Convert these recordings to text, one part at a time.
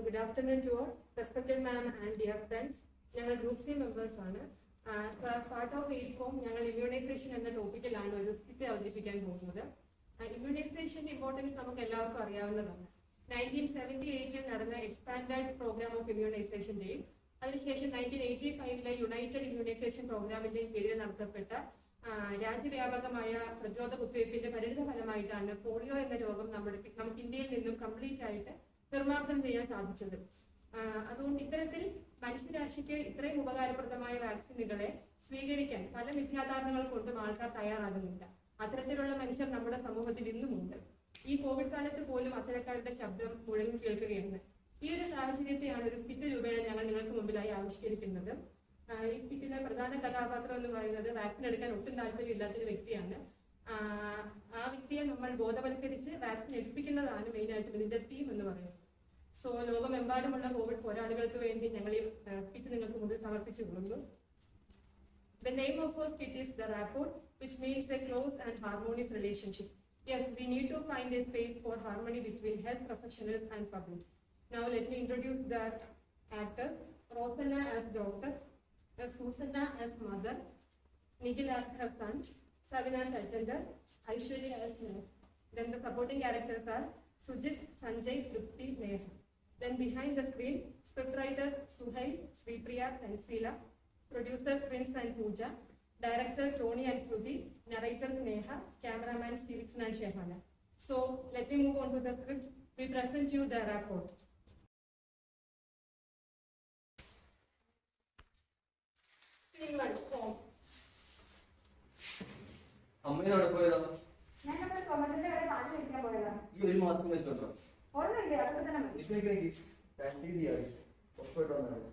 Good afternoon to all respected ma'am and dear friends ഞങ്ങൾ group C members ആണ് part of eight form ഞങ്ങൾ immunisation എന്ന ടോപ്പിക്കിലാണ് ഒരു സ്കിറ്റ് അവതരിപ്പിക്കാൻ പോകുന്നത് ഇമ്മ്യൂണൈസേഷന്റെ ഇമ്പോർട്ടൻസ് നമുക്ക് എല്ലാവർക്കും അറിയാവുന്നതാണ് നയൻറ്റീൻ സെവൻറ്റി എയ്റ്റിൽ നടന്ന എക്സ്പാൻഡഡ് പ്രോഗ്രാം ഓഫ് ഇമ്മ്യൂണൈസേഷന്റെയും അതിനുശേഷം നയൻറ്റീൻ എയ്റ്റി ഫൈവിലെ യുണൈറ്റഡ് ഇമ്മ്യൂണൈസേഷൻ പ്രോഗ്രാമിന്റെയും കീഴിൽ നടത്തപ്പെട്ട ആ, രാജ്യവ്യാപകമായ പ്രതിരോധ കുത്തിവയ്പ്പിന്റെ പരിണിത ഫലമായിട്ടാണ് പോളിയോ എന്ന രോഗം നമ്മുടെ നമുക്ക് ഇന്ത്യയിൽ നിന്നും കംപ്ലീറ്റ് ആയിട്ട് നിർമ്മാർജ്ജനം ചെയ്യാൻ സാധിച്ചത് ആ, അതുകൊണ്ട് ഇത്തരത്തിൽ മനുഷ്യരാശിക്ക് ഇത്രയും ഉപകാരപ്രദമായ വാക്സിനുകളെ സ്വീകരിക്കാൻ പല മിഥ്യാധാരണകൾ കൊണ്ടും ആൾക്കാർ തയ്യാറാകുന്നില്ല അത്തരത്തിലുള്ള മനുഷ്യർ നമ്മുടെ സമൂഹത്തിൽ ഇന്നുമുണ്ട് ഈ കോവിഡ് കാലത്ത് പോലും അത്തരക്കാരുടെ ശബ്ദം മുഴങ്ങി കേൾക്കുകയാണ് ഈ ഒരു സാഹചര്യത്തെയാണ് ഒരു സ്കിറ്റ് രൂപേണ ഞങ്ങൾ നിങ്ങൾക്ക് മുമ്പിലായി ആവിഷ്കരിക്കുന്നത് ആ, ഈ സ്കിറ്റിലെ പ്രധാന കഥാപാത്രം എന്ന് പറയുന്നത് വാക്സിൻ എടുക്കാൻ ഒട്ടും താല്പര്യമില്ലാത്തൊരു വ്യക്തിയാണ് ആ, ആ വ്യക്തിയെ നമ്മൾ ബോധവൽക്കരിച്ച് വാക്സിൻ എടുപ്പിക്കുന്നതാണ് മെയിനായിട്ട് ഇതിന്റെ തീം എന്ന് പറയുന്നത് സോ ലോകമെമ്പാടുമുള്ള കോവിഡ് പോരാളികൾക്ക് വേണ്ടി ഞങ്ങൾ ഈ സ്കിറ്റ് നിങ്ങൾക്ക് മുമ്പിൽ സമർപ്പിച്ചു കൊള്ളുന്നു The name of our skit is the rapport, which means a close and harmonious relationship. Yes, we need to find a space for harmony between health professionals and public. Now let me introduce the actors. Rosanna as doctor, uh, Susanna as mother, Nikhil as her son, Savina as attendant, Aishwarya as nurse. Then the supporting characters are Sujit, Sanjay, Trupti, Neha. Then behind the screen, scriptwriters Suhail, Sripriya, Tansila, producers Prince and Pooja, director Tony and Shruti, narrators Neha, cameraman Siriksan and Shehana. So let me move on to the script. We present you the report. Scene one, home. അമ്മയും അവിടെ പോയതാ ഞാൻ നമ്മുടെ സ്വന്തത്തിന്റെ കടയിൽ പാല് കഴിക്കാൻ പോയതാ ഈ ഒരു മാസം വെച്ചോട്ടോ ഓർമ്മയില്ലേ അതൊക്കെ തന്നെ മതി എനിക്ക് എനിക്ക് എനിക്ക് സാനിറ്റൈസ് ആയി പുറത്തോട്ട് വന്നത്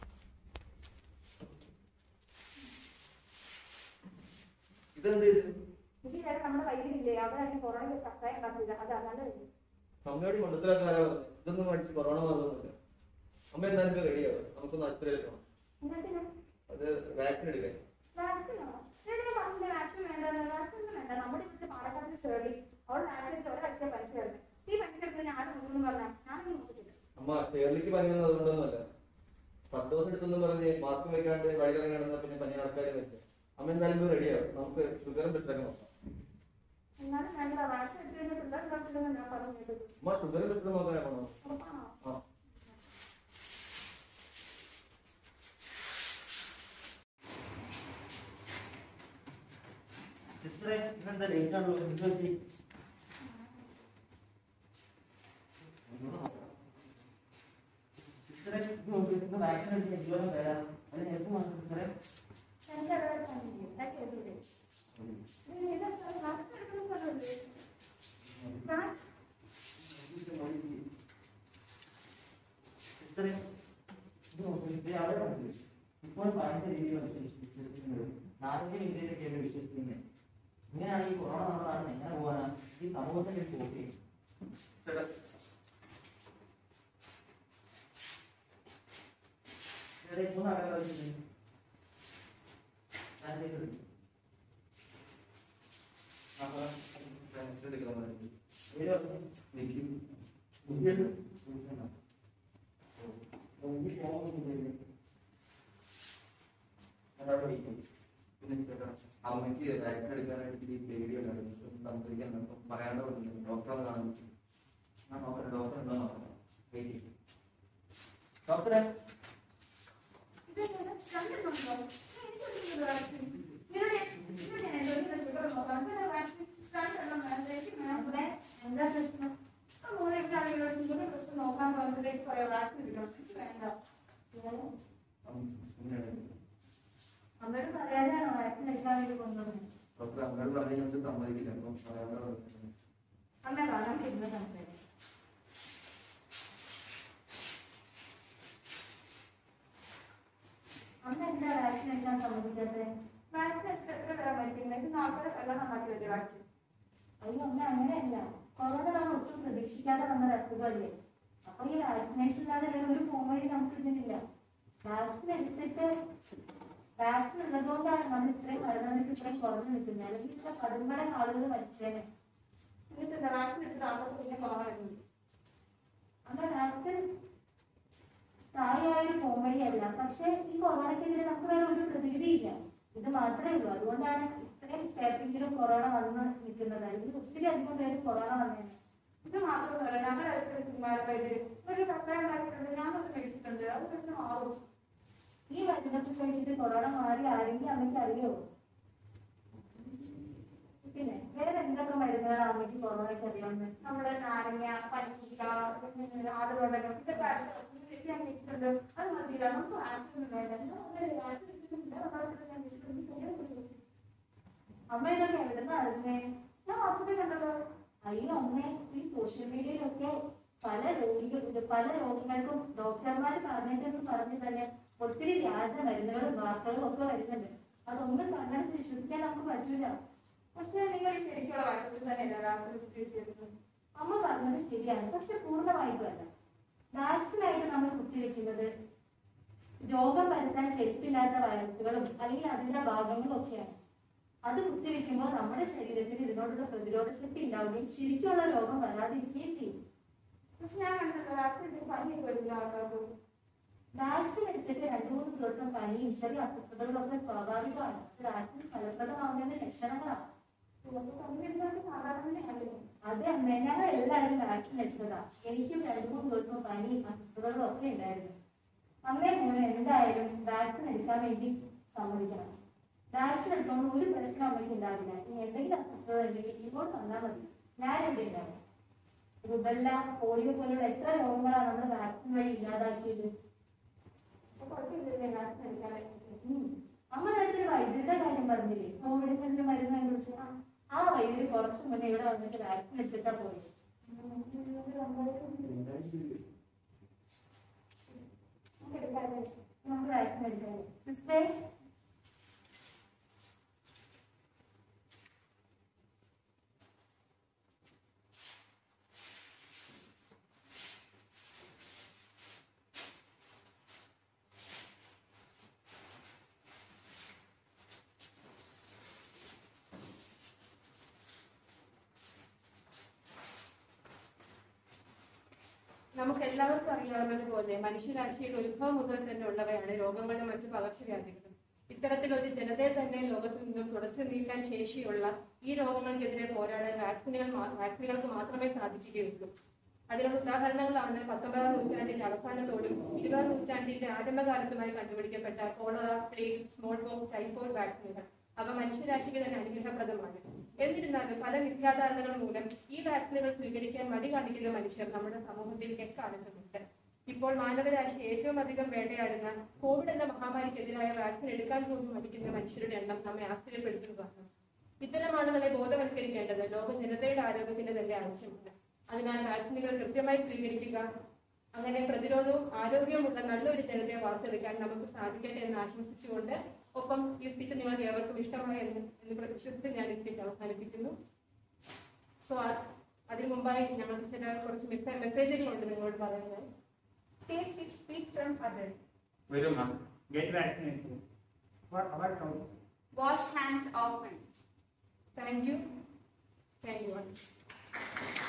ഇതെന്ത് ഇത് ഇത് ചേട്ടൻ നമ്മുടെ വൈദ്യുതിയില്ലേ അവരാണ് കൊറോണ കഷായം ഉണ്ടാക്കിയത് അത് അതാണ് അമ്മയോട് മണ്ടത്തിലാക്കാരാ പറഞ്ഞത് ഇതൊന്നും പഠിച്ച് കൊറോണ മാറുന്നില്ല അമ്മ എന്തായാലും റെഡിയാവും നമുക്കൊന്ന് ആശുപത്രിയിൽ പോകണം എന്നിട്ട് അത് വാക്സിൻ എടുക്കാൻ വാക്സിനോ ചേട്ടന് പറഞ്ഞില്ല വാക്സിൻ വേണ്ട വാക്സിൻ ഒന്നും വേണ്ട നമ്മുടെ ഇവിടുത്തെ പാലക്കാട്ടിൽ ഷേർലി അവൾ വാക്സിൻ എടുത്ത് ഒരാഴ്ച പലിശ എടുത്ത് ഈ പലിശ എടുത്ത് ഞാൻ നോക്കുന്നു പറഞ്ഞാൽ ഞാനൊന്നും നോക്കത്തില്ല അമ്മ ഷേർലിക്ക് പനി വന്നത് അതുകൊണ്ടൊന്നുമല്ല ഫസ്റ്റ് ഡോസ് എടുത്തെന്നും പറഞ്ഞ് മാസ്ക് വെക്കാണ്ട് വഴിയിറങ്ങി നടന്നാൽ പിന്നെ പനി ആൾക്കാരും വെച്ച് അമ്മ എന്തായാലും റെഡിയാവും നമുക്ക് ഷുഗറും പ്രഷറൊക്കെ നോക്കാം എന്നാലും വേണ്ട വാക്സിൻ എടുത്ത് കഴിഞ്ഞാൽ പിള്ളേർ ഉണ്ടാക്കില്ലെന്ന് ഞാൻ പറഞ്ഞു കേട്ടത് അമ്മ ഷുഗറും പ്രഷറും നോക്കാൻ പോണോ ഉറപ്പാണോ ആ സിസ്റ്ററെ ഇന്നെന്താ ലേറ്റ് ആണല്ലോ എന്ത് പറ്റി സിസ്റ്ററെ ഇത് നോക്ക് ഇന്ന് വാക്സിൻ എടുക്കാൻ എന്തോരം തരാം അത് നേരത്തെ മാസം സിസ്റ്ററെ എനിക്ക് അതൊക്കെ പറഞ്ഞില്ലേ എന്താ ചെയ്തൂടെ ഇത് വാക്സിൻ എടുക്കണം പറഞ്ഞില്ലേ വാക്സിൻ സിസ്റ്ററെ ഇത് നോക്ക് ഇത് അവിടെ കണ്ടില്ലേ ഇപ്പോൾ പറയുന്ന രീതിയിലാണ് വിശ്വസിക്കുന്നത് നാട്ടിലെ ഇന്ത്യയിലൊക്കെയാണ് വിശ്വസിക്കുന്നത് ഇങ്ങനെയാണ് ഈ കൊറോണ നമ്മളാണ് എങ്ങനെ പോകാനാ ഈ സമൂഹത്തിന്റെ ഒരു പോക്ക് ചേട്ടാ ചേട്ടാ ഇപ്പോൾ നടക്കാൻ പറ്റുന്നത് ഞാൻ ചെയ്തത് വാക്സിൻ എടുക്കാൻ പറഞ്ഞു ഏത് പറഞ്ഞു എനിക്ക് ഉജ്ജൽ ഉജ്ജല ഉജ്ജി പോകുന്നില്ലേ അതാണ് വിളിക്കുന്നത് പിന്നെ ചേട്ടാ അമ്മയ്ക്ക് വാക്സിൻ എടുക്കാനായിട്ട് ഈ പേടിയുണ്ടായിരുന്നു സംസാരിക്കാൻ പറയാണ്ട് പറഞ്ഞു ഡോക്ടറെ കാണാൻ ഞാൻ നോക്കട്ടെ ഡോക്ടർ ഉണ്ടോ നോക്കണം വെയിറ്റ് ചെയ്യും ഡോക്ടറെ ഇതെന്താ? രണ്ടെണ്ണമുണ്ടോ? എനിക്കൊന്നും വാക്സിൻ. ഇതിലൂടെ- ഇതിലൂടെ ഞാൻ എന്തോരം ഷുഗർ നോക്കാം. ഇതിലൂടെ വാക്സിൻ രണ്ടെണ്ണം വേണ്ട. എനിക്ക് വേണ്ട. എന്താ പ്രശ്നം? ആ മോളെ ഇവിടെ ആരെങ്കിലും ഷുഗർ പ്രശ്നം നോക്കാൻ പറഞ്ഞിട്ട് കുറേ വാക്സിൻ എടുക്കണം. എനിക്ക് വേണ്ട. ഞാൻ അമ്മയോട് പറയാതെയാണോ വാക്സിൻ എടുക്കാൻ വേണ്ടി കൊണ്ടുവന്നത് ഡോക്ടർ അമ്മയോട് പറഞ്ഞു ഞങ്ങൾക്ക് സമ്മതിക്കില്ല അപ്പം പറയാണ്ട് പറഞ്ഞു അമ്മ കാണാൻ ഇരുന്ന് സംസാരിക്കും അമ്മ എന്താ വാക്സിൻ എടുക്കാൻ സമ്മതിക്കാത്തത് വാക്സിൻ എടുത്ത് എത്ര പേരാ മരിക്കുന്നത് ഇത് നാൽപ്പത് കൊല്ലം മാറ്റിയല്ലേ വാക്സിൻ അയ്യോ അമ്മ അങ്ങനെയല്ല കൊറോണ നമ്മൾ ഒട്ടും പ്രതീക്ഷിക്കാതെ വന്ന ഒരു അസുഖമല്ലേ അപ്പൊ ഈ വാക്സിനേഷൻ ഇല്ലാതെ വേറെ ഒരു പോംവഴി നമുക്ക് ഇതിനില്ല വാക്സിൻ എടുത്തിട്ട് വാക്സിൻ ഉള്ളതുകൊണ്ടാണ് നമ്മൾ ഇത്രയും മരണനിരക്ക് ഇത്രയും കുറഞ്ഞു നിൽക്കുന്നത് അല്ലെങ്കിൽ ഇത്ര പതിന്മടങ്ങ് ആളുകൾ മരിച്ചേനെ എന്നിട്ട് വാക്സിൻ എടുത്ത് ആളുകൾക്ക് പിന്നെ കൊറോണ വരുന്നത് അമ്മ വാക്സിൻ സ്ഥായിയായ ഒരു പോംവഴിയല്ല പക്ഷെ ഈ കൊറോണയ്ക്കെതിരെ നമുക്ക് വേറെ ഒരു പ്രതിവിധിയില്ല ഇത് മാത്രമേ ഉള്ളൂ അതുകൊണ്ടാണ് ഇത്രയും പേർക്കെങ്കിലും കൊറോണ വന്ന് നിൽക്കുന്നത് അല്ലെങ്കിൽ ഒത്തിരി അധികം പേര് കൊറോണ വന്നേനെ ഇത് മാത്രമല്ല ഞങ്ങളുടെ അടുത്തൊരു സിനിമയുടെ പേര് ഒരു കഷായം ഉണ്ടാക്കിയിട്ടുണ്ട് ഞാനത് കഴിച്ചിട്ടുണ്ട് അത് കഴിച്ച് മാറും ഈ മരുന്നൊക്കെ കഴിച്ചിട്ട് കൊറോണ മാറി ആരെങ്കിലും അമ്മയ്ക്ക് അറിയോ പിന്നെ വേറെ എന്തൊക്കെ മരുന്നുകളാണ് അമ്മയ്ക്ക് കൊറോണയ്ക്ക് അറിയാവുന്നത് നമ്മുടെ നാരങ്ങ പനിക്ക ആടുതോടകം ഇതൊക്കെ അടുത്ത് ഞാൻ കഴിച്ചിട്ടുണ്ട് അത് മതിയില്ല നമുക്ക് വാക്സിൻ വേണ്ട അങ്ങനെ വാക്സിൻ എടുത്തിട്ടുണ്ട് നമ്മുടെ അടുത്ത് ഞാൻ കഴിച്ചിട്ടുണ്ട് അമ്മ ഇതൊക്കെ എവിടുന്ന അറിഞ്ഞേ ഞാൻ വാട്സപ്പിൽ കണ്ടല്ലോ അയ്യോ അമ്മേ ഈ സോഷ്യൽ മീഡിയയിലൊക്കെ പല രോഗികൾ പല രോഗങ്ങൾക്കും ഡോക്ടർമാർ പറഞ്ഞിട്ടെന്ന് പറഞ്ഞ് തന്നെ ഒത്തിരി വ്യാജ മരുന്നുകളും വാർത്തകളും ഒക്കെ വരുന്നുണ്ട് അതൊന്നും കണ്ണടച്ച് വിശ്വസിക്കാൻ നമുക്ക് പറ്റൂല പക്ഷെ നിങ്ങൾ ഈ ശരിക്കുള്ള വാക്സിൻ തന്നെയല്ല വാക്സിൻ കുത്തിവെച്ചിരുന്നത് അമ്മ പറഞ്ഞത് ശരിയാണ് പക്ഷെ പൂർണ്ണമായിട്ടുമല്ല വാക്സിനായിട്ട് നമ്മൾ കുത്തിവെക്കുന്നത് രോഗം വരുത്താൻ കെൽപ്പില്ലാത്ത വൈറസുകളും അല്ലെങ്കിൽ അതിന്റെ ഭാഗങ്ങളും ഒക്കെയാണ് അത് കുത്തിവെക്കുമ്പോൾ നമ്മുടെ ശരീരത്തിൽ ഇതിനോടുള്ള പ്രതിരോധ ശക്തി ഉണ്ടാവുകയും ശരിക്കുള്ള രോഗം വരാതിരിക്കുകയും ചെയ്യും പക്ഷെ ഞാൻ കണ്ടല്ലോ വാക്സിൻ എടുത്ത് പനിയൊക്കെ വരുന്ന ആൾക്കാർക്ക് വാക്സിൻ എടുത്തിട്ട് രണ്ടു മൂന്ന് ദിവസം പനിയും ചെറിയ അസ്വസ്ഥതകളൊക്കെ സ്വാഭാവികമാണ് അത് വാക്സിൻ ഫലപ്രദമാവുന്നതിന്റെ ലക്ഷണങ്ങളാണ് ചിലപ്പോൾ പനി വരുന്നവർക്ക് സാധാരണയാണല്ലോ അതെ അമ്മേ ഞങ്ങൾ എല്ലാവരും വാക്സിൻ എടുത്തതാ എനിക്കും രണ്ടു മൂന്ന് ദിവസം പനിയും അസ്വസ്ഥതകളും ഒക്കെ ഉണ്ടായിരുന്നു അമ്മയെ മോനെ എന്തായാലും വാക്സിൻ എടുക്കാൻ വേണ്ടി സമ്മതിക്കണം വാക്സിൻ എടുക്കുമ്പോൾ ഒരു പ്രശ്നം അമ്മയ്ക്ക് ഉണ്ടാവില്ല ഇനി എന്തെങ്കിലും അസ്വസ്ഥത ഉണ്ടെങ്കിൽ ഇങ്ങോട്ട് വന്നാൽ മതി ഞാൻ ഇവിടെ ഉണ്ടാവും റുബല്ല പോളിയോ പോലുള്ള എത്ര രോഗങ്ങളാണ് നമ്മൾ വാക്സിൻ വഴി ഇല്ലാതാക്കിയത് അപ്പൊ കുഴപ്പമില്ല ഞാൻ വാക്സിൻ എടുക്കാതെ ഉം. അമ്മ നേരത്തെ ഒരു വൈദ്യുതിയുടെ കാര്യം പറഞ്ഞില്ലേ കോവിഡിന്റെ മരുന്ന് കുറിച്ച് ആ വൈദ്യുതി കുറച്ചു മുന്നേ ഇവിടെ വന്നിട്ട് വാക്സിൻ എടുത്തിട്ടാ പോയി നമുക്ക് വാക്സിൻ എടുക്കാൻ സിസ്റ്റർ നമുക്ക് എല്ലാവർക്കും അറിയാവുന്നതുപോലെ മനുഷ്യരാശിയുടെ ഉത്ഭവം മുതൽ തന്നെ ഉള്ളവയാണ് രോഗങ്ങളും മറ്റു പകർച്ചവ്യാധികളും ഇത്തരത്തിലൊരു ജനതയെ തന്നെ ലോകത്തു നിന്നും തുടച്ചു നീക്കാൻ ശേഷിയുള്ള ഈ രോഗങ്ങൾക്കെതിരെ പോരാടാൻ വാക്സിനുകൾ മാ- വാക്സിനുകൾക്ക് മാത്രമേ സാധിക്കുകയുള്ളൂ അതിനുള്ള ഉദാഹരണങ്ങളാണ് പത്തൊമ്പതാം നൂറ്റാണ്ടിന്റെ അവസാനത്തോടും ഇരുപതാം നൂറ്റാണ്ടിന്റെ ആരംഭകാലത്തുമായി കണ്ടുപിടിക്കപ്പെട്ട cholera plague smallpox typhoid വാക്സിനുകൾ അവ മനുഷ്യരാശിക്ക് തന്നെ അനുഗ്രഹപ്രദമാണ് എന്നിരുന്നാലും പല മിഥ്യാധാരണകൾ മൂലം ഈ വാക്സിനുകൾ സ്വീകരിക്കാൻ മടി കാണിക്കുന്ന മനുഷ്യർ നമ്മുടെ സമൂഹത്തിൽ എക്കാലത്തുമുണ്ട് ഇപ്പോൾ മാനവരാശി ഏറ്റവും അധികം വേട്ടയാടുന്ന കോവിഡ് എന്ന മഹാമാരിക്കെതിരായ വാക്സിൻ എടുക്കാൻ പോലും മടിക്കുന്ന മനുഷ്യരുടെ എണ്ണം നമ്മെ ആശ്ചര്യപ്പെടുത്തുന്നതാണ് ഇത്തരം ആളുകളെ ബോധവൽക്കരിക്കേണ്ടത് ലോക ജനതയുടെ ആരോഗ്യത്തിന് തന്നെ ആവശ്യമാണ് അതിനാൽ വാക്സിനുകൾ കൃത്യമായി സ്വീകരിക്കുക അങ്ങനെ പ്രതിരോധവും ആരോഗ്യവുമുള്ള നല്ലൊരു ജനതയെ വാർത്തെടുക്കാൻ നമുക്ക് സാധിക്കട്ടെ എന്ന് ആശംസിച്ചുകൊണ്ട് ഒപ്പം ഈ സ്പീച്ച് നിങ്ങൾക്ക് ഏവർക്കും ഇഷ്ടമായി എന്ന് എന്ന് വിശ്വസിച്ച് ഞാൻ ഈ സ്പീച്ച് അവസാനിപ്പിക്കുന്നു സോ അതിനു മുമ്പായി ഞങ്ങൾക്ക് ചില കുറച്ച് മെസ്സേ- മെസ്സേജുകളുണ്ട് നിങ്ങളോട് പറയുന്നത് Stay six feet from others. Wear a mask. Get vaccinated. For our crowds. Wash hands often. Thank you thank U